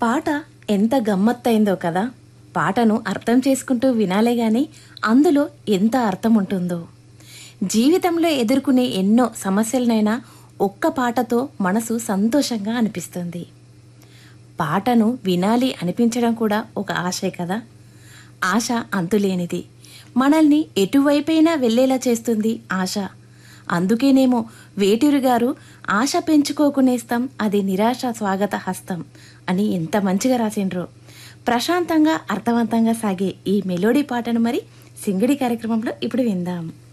పాట ఎంత గమ్మత్తైందో కదా పాటను అర్థం చేసుకుంటూ వినాలే గాని అందులో ఎంత అర్థం ఉంటుందో జీవితంలో ఎదుర్కొనే ఎన్నో సమస్యలనైనా ఒక్క పాటతో మనసు సంతోషంగా అనిపిస్తుంది పాటను వినాలి అనిపించడం కూడా ఒక ఆశే కదా ఆశ అంతులేనిది మనల్ని ఎటువైపైనా వెళ్ళేలా చేస్తుంది ఆశ అందుకేనేమో వేటూరు గారు ఆశ పెంచుకోకునేస్తాం అది నిరాశ స్వాగత హస్తం అని ఎంత మంచిగా రాసిండ్రో ప్రశాంతంగా అర్థవంతంగా సాగే ఈ మెలోడీ పాటను మరి సింగిడి కార్యక్రమంలో ఇప్పుడు విందాం